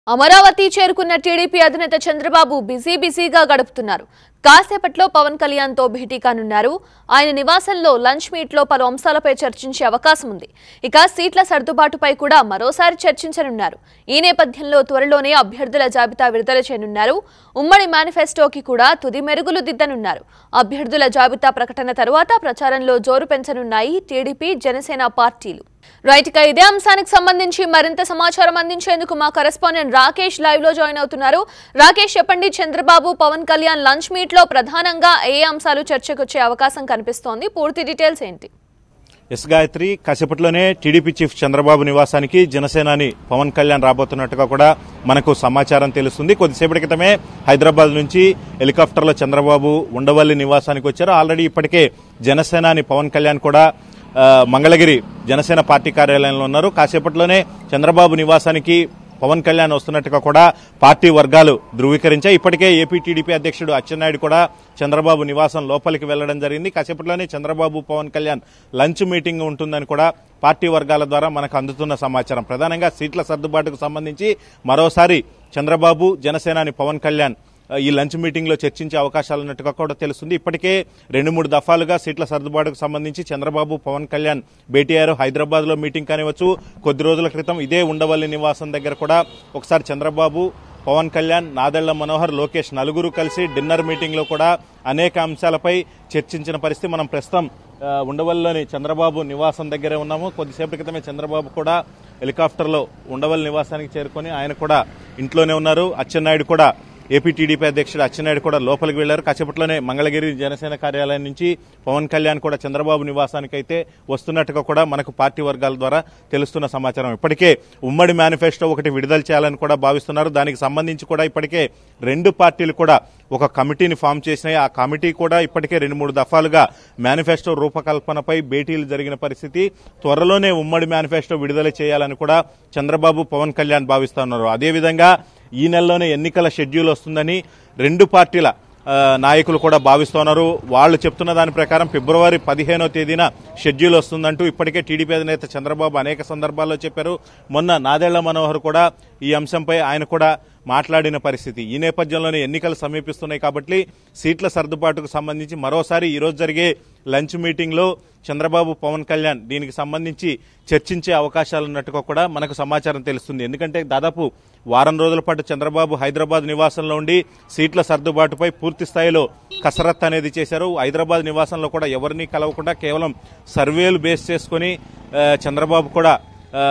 అమరావతి చేరుకున్న టీడీపీ అధినేత చంద్రబాబు బిజీ బిజీగా గడుపుతున్నారు కాసేపట్లో పవన్ కళ్యాణ్ తో భేటీ కానున్నారు ఆయన నివాసంలో లంచ్ మీట్ లో పలు అంశాలపై చర్చించే అవకాశం ఉంది ఇక సీట్ల సర్దుబాటుపై కూడా మరోసారి చర్చించనున్నారు ఈ నేపథ్యంలో త్వరలోనే అభ్యర్థుల జాబితా విడుదల చేయనున్నారు ఉమ్మడి మేనిఫెస్టోకి కూడా తుది మెరుగులు దిద్దనున్నారు అభ్యర్థుల జాబితా ప్రకటన తరువాత ప్రచారంలో జోరు పెంచనున్నాయి టీడీపీ జనసేన పార్టీలు రైట్ ఇక ఇదే అంశానికి సంబంధించి మరింత సమాచారం అందించేందుకు మా కరెస్పాండెంట్ రాకేష్ లైవ్ లో జాయిన్ అవుతున్నారు రాకేష్ చెప్పండి చంద్రబాబు పవన్ కళ్యాణ్ లంచ్ మీట్ లో ప్రధానంగా ఏ అంశాలు చర్చకు వచ్చే అవకాశం కనిపిస్తోంది పూర్తి డీటెయిల్స్ ఏంటి ఎస్ గాయత్రి కాసేపట్లోనే టీడీపీ చీఫ్ చంద్రబాబు నివాసానికి జనసేనాని పవన్ కళ్యాణ్ రాబోతున్నట్టుగా కూడా మనకు సమాచారం తెలుస్తుంది కొద్దిసేపటి క్రితమే హైదరాబాద్ నుంచి హెలికాప్టర్లో చంద్రబాబు ఉండవల్లి నివాసానికి వచ్చారు ఆల్రెడీ ఇప్పటికే జనసేనాని పవన్ కళ్యాణ్ కూడా ఆ, మంగళగిరి జనసేన పార్టీ కార్యాలయంలో ఉన్నారు కాసేపట్లోనే చంద్రబాబు నివాసానికి పవన్ కళ్యాణ్ వస్తున్నట్టుగా కూడా పార్టీ వర్గాలు ధృవీకరించాయి ఇప్పటికే ఏపీ టీడీపీ అధ్యక్షుడు అచ్చెన్నాయుడు కూడా చంద్రబాబు నివాసం లోపలికి వెళ్లడం జరిగింది కాసేపట్లోనే చంద్రబాబు పవన్ కళ్యాణ్ లంచ్ మీటింగ్ ఉంటుందని కూడా పార్టీ వర్గాల ద్వారా మనకు అందుతున్న సమాచారం ప్రధానంగా సీట్ల సర్దుబాటుకు సంబంధించి మరోసారి చంద్రబాబు జనసేనాని పవన్ కళ్యాణ్ ఈ లంచ్ మీటింగ్ లో చర్చించే అవకాశాలు ఉన్నట్టుగా కూడా తెలుస్తుంది ఇప్పటికే రెండు మూడు దఫాలుగా సీట్ల సర్దుబాటుకు సంబంధించి చంద్రబాబు పవన్ కళ్యాణ్ భేటీ అయ్యారు హైదరాబాద్ లో మీటింగ్ కానివచ్చు కొద్ది రోజుల క్రితం ఇదే ఉండవల్లి నివాసం దగ్గర కూడా ఒకసారి చంద్రబాబు పవన్ కళ్యాణ్ నాదెళ్ల మనోహర్ లోకేష్ నలుగురు కలిసి డిన్నర్ మీటింగ్ లో కూడా అనేక అంశాలపై చర్చించిన పరిస్థితి మనం ప్రస్తుతం ఆ, ఉండవల్లిలోని చంద్రబాబు నివాసం దగ్గరే ఉన్నాము కొద్దిసేపటి క్రితమే చంద్రబాబు కూడా హెలికాప్టర్లో ఉండవల్లి నివాసానికి చేరుకొని ఆయన కూడా ఇంట్లోనే ఉన్నారు అచ్చెన్నాయుడు కూడా ఏపీ టీడీపీ అధ్యక్షుడు అచ్చెన్నాయుడు కూడా లోపలికి వెళ్లారు కాసేపట్లోనే మంగళగిరి జనసేన కార్యాలయం నుంచి పవన్ కళ్యాణ్ కూడా చంద్రబాబు నివాసానికి అయితే వస్తున్నట్టుగా కూడా మనకు పార్టీ వర్గాల ద్వారా తెలుస్తున్న సమాచారం ఇప్పటికే ఉమ్మడి మేనిఫెస్టో ఒకటి విడుదల చేయాలని కూడా భావిస్తున్నారు దానికి సంబంధించి కూడా ఇప్పటికే రెండు పార్టీలు కూడా ఒక కమిటీని ఫామ్ చేసినాయి ఆ కమిటీ కూడా ఇప్పటికే రెండు మూడు దఫాలుగా మేనిఫెస్టో రూపకల్పనపై భేటీలు జరిగిన పరిస్థితి త్వరలోనే ఉమ్మడి మేనిఫెస్టో విడుదల చేయాలని కూడా చంద్రబాబు పవన్ కళ్యాణ్ భావిస్తున్నారు అదేవిధంగా ఈ నెలలోనే ఎన్నికల షెడ్యూల్ వస్తుందని రెండు పార్టీల ఆ, నాయకులు కూడా భావిస్తున్నారు వాళ్ళు చెప్తున్న దాని ప్రకారం ఫిబ్రవరి పదిహేనో తేదీన షెడ్యూల్ వస్తుందంటూ ఇప్పటికే టీడీపీ అధినేత చంద్రబాబు అనేక సందర్భాల్లో చెప్పారు మొన్న నాదెళ్ల మనోహర్ కూడా ఈ అంశంపై ఆయన కూడా మాట్లాడిన పరిస్థితి ఈ నేపథ్యంలోనే ఎన్నికలు సమీపిస్తున్నాయి కాబట్టి సీట్ల సర్దుబాటుకు సంబంధించి మరోసారి ఈ రోజు జరిగే లంచ్ మీటింగ్ లో చంద్రబాబు పవన్ కళ్యాణ్ దీనికి సంబంధించి చర్చించే అవకాశాలు ఉన్నట్టుగా కూడా మనకు సమాచారం తెలుస్తుంది ఎందుకంటే దాదాపు వారం రోజుల పాటు చంద్రబాబు హైదరాబాద్ నివాసంలో ఉండి సీట్ల సర్దుబాటుపై పూర్తి స్థాయిలో కసరత్ అనేది చేశారు హైదరాబాద్ నివాసంలో కూడా ఎవరిని కలవకుండా కేవలం సర్వేలు బేస్ చేసుకుని ఆ, చంద్రబాబు కూడా ఆ,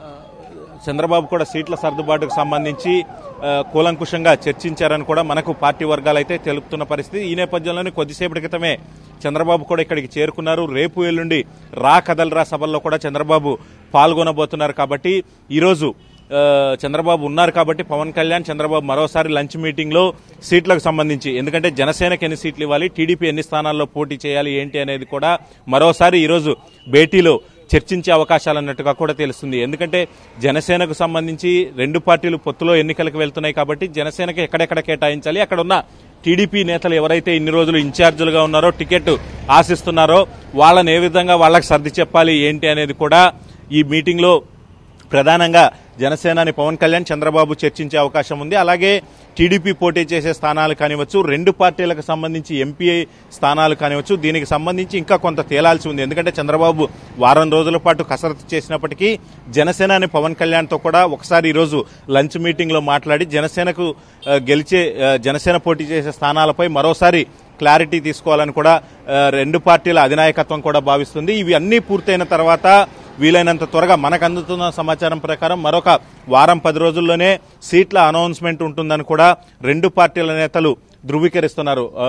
చంద్రబాబు కూడా సీట్ల సర్దుబాటుకు సంబంధించి ఆ, కూలంకుషంగా చర్చించారని కూడా మనకు పార్టీ వర్గాలు అయితే తెలుపుతున్న పరిస్థితి ఈ నేపథ్యంలోనే కొద్దిసేపటి క్రితమే చంద్రబాబు కూడా ఇక్కడికి చేరుకున్నారు రేపు ఎల్లుండి రా కదలరా సభల్లో కూడా చంద్రబాబు పాల్గొనబోతున్నారు కాబట్టి ఈరోజు ఆ, చంద్రబాబు ఉన్నారు కాబట్టి పవన్ కళ్యాణ్ చంద్రబాబు మరోసారి లంచ్ మీటింగ్ లో సీట్లకు సంబంధించి ఎందుకంటే జనసేనకి ఎన్ని సీట్లు ఇవ్వాలి టీడీపీ ఎన్ని స్థానాల్లో పోటీ చేయాలి ఏంటి అనేది కూడా మరోసారి ఈరోజు భేటీలో చర్చించే అవకాశాలు అన్నట్టుగా కూడా తెలుస్తుంది ఎందుకంటే జనసేనకు సంబంధించి రెండు పార్టీలు పొత్తులో ఎన్నికలకు వెళ్తున్నాయి కాబట్టి జనసేనకి ఎక్కడెక్కడ కేటాయించాలి అక్కడ ఉన్న టీడీపీ నేతలు ఎవరైతే ఇన్ని రోజులు ఇన్ఛార్జీలుగా ఉన్నారో టికెట్ ఆశిస్తున్నారో వాళ్ళని ఏ విధంగా వాళ్ళకి సర్ది చెప్పాలి ఏంటి అనేది కూడా ఈ మీటింగ్ లో ప్రధానంగా జనసేనాని పవన్ కళ్యాణ్ చంద్రబాబు చర్చించే అవకాశం ఉంది అలాగే టీడీపీ పోటీ చేసే స్థానాలు కానివచ్చు రెండు పార్టీలకు సంబంధించి ఎంపీ స్థానాలు కానివచ్చు దీనికి సంబంధించి ఇంకా కొంత తేలాల్సి ఉంది ఎందుకంటే చంద్రబాబు వారం రోజుల పాటు కసరత్తు చేసినప్పటికీ జనసేనాని పవన్ కళ్యాణ్తో కూడా ఒకసారి ఈరోజు లంచ్ మీటింగ్ లో మాట్లాడి జనసేనకు ఆ, గెలిచే ఆ, జనసేన పోటీ చేసే స్థానాలపై మరోసారి క్లారిటీ తీసుకోవాలని కూడా ఆ, రెండు పార్టీల అధినాయకత్వం కూడా భావిస్తుంది ఇవి అన్నీ పూర్తయిన తర్వాత వీలైనంత త్వరగా మనకు అందుతున్న సమాచారం ప్రకారం మరొక వారం పది రోజుల్లోనే సీట్ల అనౌన్స్మెంట్ ఉంటుందని కూడా రెండు పార్టీల నేతలు ధృవీకరిస్తున్నారు ఆ,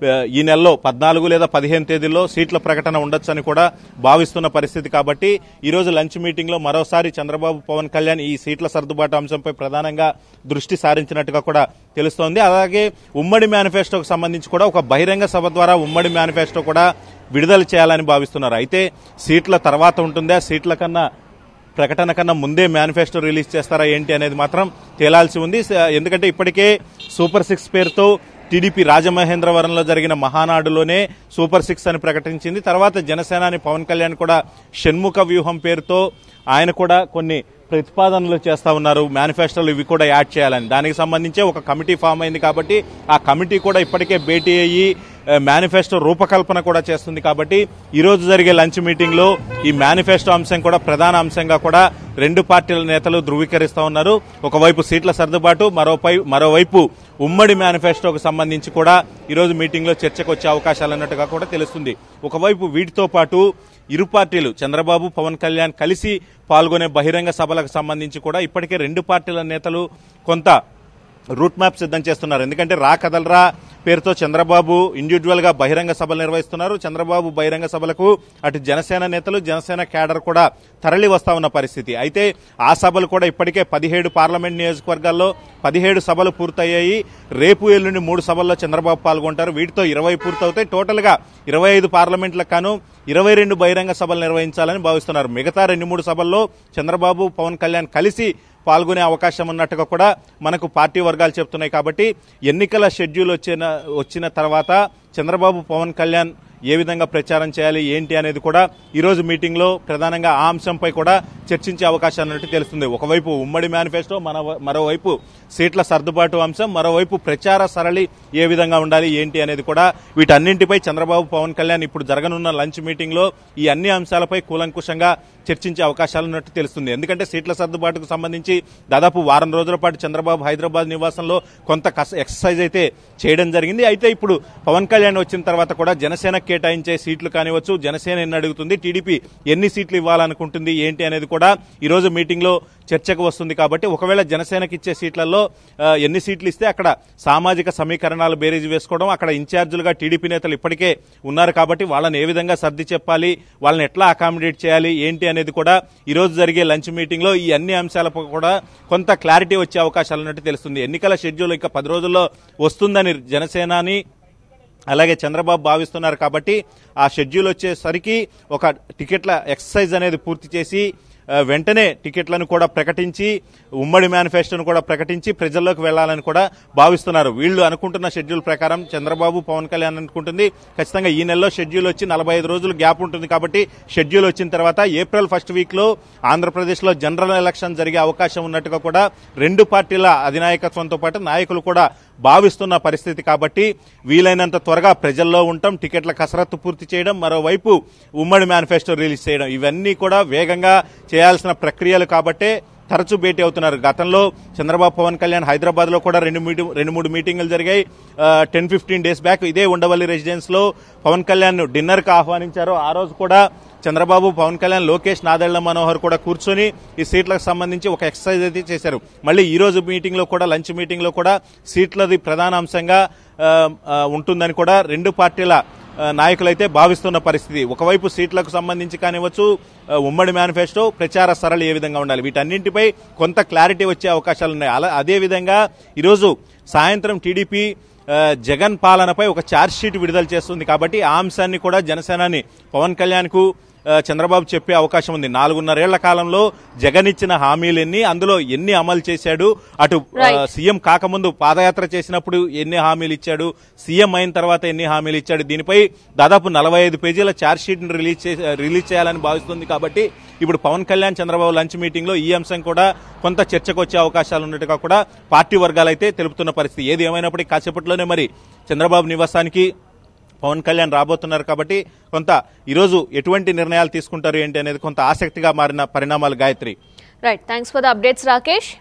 ఈ నెలలో పద్నాలుగు లేదా పదిహేను తేదీల్లో సీట్ల ప్రకటన ఉండొచ్చని కూడా భావిస్తున్న పరిస్థితి కాబట్టి ఈ రోజు లంచ్ మీటింగ్ లో మరోసారి చంద్రబాబు పవన్ కళ్యాణ్ ఈ సీట్ల సర్దుబాటు అంశంపై ప్రధానంగా దృష్టి సారించినట్టుగా కూడా తెలుస్తోంది అలాగే ఉమ్మడి మేనిఫెస్టోకు సంబంధించి కూడా ఒక బహిరంగ సభ ద్వారా ఉమ్మడి మేనిఫెస్టో కూడా విడుదల చేయాలని భావిస్తున్నారు అయితే సీట్ల తర్వాత ఉంటుందా సీట్ల కన్నా ప్రకటన కన్నా ముందే మేనిఫెస్టో రిలీజ్ చేస్తారా ఏంటి అనేది మాత్రం తేలాల్సి ఉంది స- ఎందుకంటే ఇప్పటికే సూపర్ సిక్స్ పేరుతో టీడీపీ రాజమహేంద్రవరంలో జరిగిన మహానాడులోనే సూపర్ సిక్స్ అని ప్రకటించింది తర్వాత జనసేనాని పవన్ కళ్యాణ్ కూడా షణ్ముఖ వ్యూహం పేరుతో ఆయన కూడా కొన్ని ప్రతిపాదనలు చేస్తా ఉన్నారు మేనిఫెస్టోలు ఇవి కూడా యాడ్ చేయాలని దానికి సంబంధించే ఒక కమిటీ ఫామ్ అయింది కాబట్టి ఆ కమిటీ కూడా ఇప్పటికే భేటీ అయ్యి మేనిఫెస్టో రూపకల్పన కూడా చేస్తుంది కాబట్టి ఈ రోజు జరిగే లంచ్ మీటింగ్ లో ఈ మేనిఫెస్టో అంశం కూడా ప్రధాన అంశంగా కూడా రెండు పార్టీల నేతలు ధృవీకరిస్తా ఉన్నారు ఒకవైపు సీట్ల సర్దుబాటు మరోపై మరోవైపు ఉమ్మడి మేనిఫెస్టోకు సంబంధించి కూడా ఈరోజు మీటింగ్ లో చర్చకు వచ్చే అవకాశాలు అన్నట్టుగా కూడా తెలుస్తుంది ఒకవైపు వీటితో పాటు ఇరు పార్టీలు చంద్రబాబు పవన్ కళ్యాణ్ కలిసి పాల్గొనే బహిరంగ సభలకు సంబంధించి కూడా ఇప్పటికే రెండు పార్టీల నేతలు కొంత రూట్ మ్యాప్ సిద్ధం చేస్తున్నారు ఎందుకంటే రా కదలరా పేరుతో చంద్రబాబు ఇండివిజువల్ గా బహిరంగ సభలు నిర్వహిస్తున్నారు చంద్రబాబు బహిరంగ సభలకు అటు జనసేన నేతలు జనసేన క్యాడర్ కూడా తరలి వస్తా ఉన్న పరిస్థితి అయితే ఆ సభలు కూడా ఇప్పటికే పదిహేడు పార్లమెంట్ నియోజకవర్గాల్లో పదిహేడు సభలు పూర్తయ్యాయి రేపు ఎల్లుండి మూడు సభల్లో చంద్రబాబు పాల్గొంటారు వీటితో ఇరవై పూర్తవుతాయి టోటల్ గా ఇరవై ఐదు పార్లమెంట్లకు కాను ఇరవై రెండు బహిరంగ సభలు నిర్వహించాలని భావిస్తున్నారు మిగతా రెండు మూడు సభల్లో చంద్రబాబు పవన్ కళ్యాణ్ కలిసి పాల్గొనే అవకాశం ఉన్నట్టుగా కూడా మనకు పార్టీ వర్గాలు చెప్తున్నాయి కాబట్టి ఎన్నికల షెడ్యూల్ వచ్చిన వచ్చిన తర్వాత చంద్రబాబు పవన్ కళ్యాణ్ ఏ విధంగా ప్రచారం చేయాలి ఏంటి అనేది కూడా ఈ రోజు మీటింగ్ లో ప్రధానంగా ఆ అంశంపై కూడా చర్చించే అవకాశం ఉన్నట్టు తెలుస్తుంది ఒకవైపు ఉమ్మడి మేనిఫెస్టో మన మరోవైపు సీట్ల సర్దుబాటు అంశం మరోవైపు ప్రచార సరళి ఏ విధంగా ఉండాలి ఏంటి అనేది కూడా వీటన్నింటిపై చంద్రబాబు పవన్ కళ్యాణ్ ఇప్పుడు జరగనున్న లంచ్ మీటింగ్ లో ఈ అన్ని అంశాలపై కూలంకుషంగా చర్చించే అవకాశాలు ఉన్నట్టు తెలుస్తుంది ఎందుకంటే సీట్ల సర్దుబాటుకు సంబంధించి దాదాపు వారం రోజుల పాటు చంద్రబాబు హైదరాబాద్ నివాసంలో కొంత కస- ఎక్సర్సైజ్ అయితే చేయడం జరిగింది అయితే ఇప్పుడు పవన్ కళ్యాణ్ వచ్చిన తర్వాత కూడా జనసేన కేటాయించే సీట్లు కానివచ్చు జనసేన ఎన్ని అడుగుతుంది టీడీపీ ఎన్ని సీట్లు ఇవ్వాలనుకుంటుంది ఏంటి అనేది కూడా ఈ రోజు మీటింగ్ లో చర్చకు వస్తుంది కాబట్టి ఒకవేళ జనసేనకి ఇచ్చే సీట్లలో ఆ, ఎన్ని సీట్లు ఇస్తే అక్కడ సామాజిక సమీకరణాలు బేరీజు వేసుకోవడం అక్కడ ఇన్ఛార్జీలుగా టీడీపీ నేతలు ఇప్పటికే ఉన్నారు కాబట్టి వాళ్ళని ఏ విధంగా సర్ది చెప్పాలి వాళ్ళని ఎట్లా అకామిడేట్ చేయాలి ఏంటి అనేది కూడా ఈ రోజు జరిగే లంచ్ మీటింగ్ లో ఈ అన్ని అంశాలపై కూడా కొంత క్లారిటీ వచ్చే అవకాశాలు ఉన్నట్టు తెలుస్తుంది ఎన్నికల షెడ్యూల్ ఇంకా పది రోజుల్లో వస్తుందని జనసేనాని అలాగే చంద్రబాబు భావిస్తున్నారు కాబట్టి ఆ షెడ్యూల్ వచ్చేసరికి ఒక టికెట్ల ఎక్సర్సైజ్ అనేది పూర్తి చేసి ఆ, వెంటనే టికెట్లను కూడా ప్రకటించి ఉమ్మడి మేనిఫెస్టోను కూడా ప్రకటించి ప్రజల్లోకి వెళ్లాలని కూడా భావిస్తున్నారు వీళ్ళు అనుకుంటున్న షెడ్యూల్ ప్రకారం చంద్రబాబు పవన్ కళ్యాణ్ అనుకుంటుంది ఖచ్చితంగా ఈ నెలలో షెడ్యూల్ వచ్చి నలభై ఐదు రోజులు గ్యాప్ ఉంటుంది కాబట్టి షెడ్యూల్ వచ్చిన తర్వాత ఏప్రిల్ ఫస్ట్ వీక్ లో ఆంధ్రప్రదేశ్ లో జనరల్ ఎలక్షన్ జరిగే అవకాశం ఉన్నట్టుగా కూడా రెండు పార్టీల అధినాయకత్వంతో పాటు నాయకులు కూడా భావిస్తున్న పరిస్థితి కాబట్టి వీలైనంత త్వరగా ప్రజల్లో ఉండటం టికెట్ల కసరత్తు పూర్తి చేయడం మరోవైపు ఉమ్మడి మేనిఫెస్టో రిలీజ్ చేయడం ఇవన్నీ కూడా వేగంగా చేయాల్సిన ప్రక్రియలు కాబట్టే తరచూ భేటీ అవుతున్నారు గతంలో చంద్రబాబు పవన్ కళ్యాణ్ హైదరాబాద్ లో కూడా రెండు మీటింగ్ రెండు మూడు మీటింగులు జరిగాయి టెన్ ఫిఫ్టీన్ డేస్ బ్యాక్ ఇదే ఉండవల్లి రెసిడెన్స్ లో పవన్ కళ్యాణ్ డిన్నర్ కు ఆహ్వానించారు ఆ రోజు కూడా చంద్రబాబు పవన్ కళ్యాణ్ లోకేష్ నాదెళ్ల మనోహర్ కూడా కూర్చొని ఈ సీట్లకు సంబంధించి ఒక ఎక్సర్సైజ్ అయితే చేశారు మళ్ళీ ఈ రోజు మీటింగ్ లో కూడా లంచ్ మీటింగ్ లో కూడా సీట్లది ప్రధాన అంశంగా ఆ, ఆ, ఉంటుందని కూడా రెండు పార్టీల ఆ, నాయకులైతే భావిస్తున్న పరిస్థితి ఒకవైపు సీట్లకు సంబంధించి కానివ్వచ్చు ఆ, ఉమ్మడి మేనిఫెస్టో ప్రచార సరళి ఏ విధంగా ఉండాలి వీటన్నింటిపై కొంత క్లారిటీ వచ్చే అవకాశాలు ఉన్నాయి అలా అదే విధంగా ఈరోజు సాయంత్రం టీడీపీ ఆ, జగన్ పాలనపై ఒక ఛార్జ్ షీట్ విడుదల చేస్తుంది కాబట్టి ఆ అంశాన్ని కూడా జనసేనాని పవన్ కళ్యాణ్ కు ఆ, చంద్రబాబు చెప్పే అవకాశం ఉంది నాలుగున్నరేళ్ల కాలంలో జగన్ ఇచ్చిన హామీలు ఎన్ని అందులో ఎన్ని అమలు చేశాడు అటు ఆ, Right. సీఎం కాకముందు పాదయాత్ర చేసినప్పుడు ఎన్ని హామీలు ఇచ్చాడు సీఎం అయిన తర్వాత ఎన్ని హామీలు ఇచ్చాడు దీనిపై దాదాపు నలభై ఐదు పేజీల ఛార్జ్ షీట్ ని రిలీజ్ చే- రిలీజ్ చేయాలని భావిస్తుంది కాబట్టి ఇప్పుడు పవన్ కళ్యాణ్ చంద్రబాబు లంచ్ మీటింగ్ లో ఈ అంశం కూడా కొంత చర్చకు వచ్చే అవకాశాలు ఉన్నట్టుగా కూడా పార్టీ వర్గాలు అయితే తెలుపుతున్న పరిస్థితి ఏది ఏమైనప్పటికీ కాసేపట్లోనే మరి చంద్రబాబు నివాసానికి పవన్ కళ్యాణ్ రాబోతున్నారు కాబట్టి కొంత ఈరోజు ఎటువంటి నిర్ణయాలు తీసుకుంటారు ఏంటి అనేది కొంత ఆసక్తిగా మారిన పరిణామాలు Gayathri right thanks for the updates Rakesh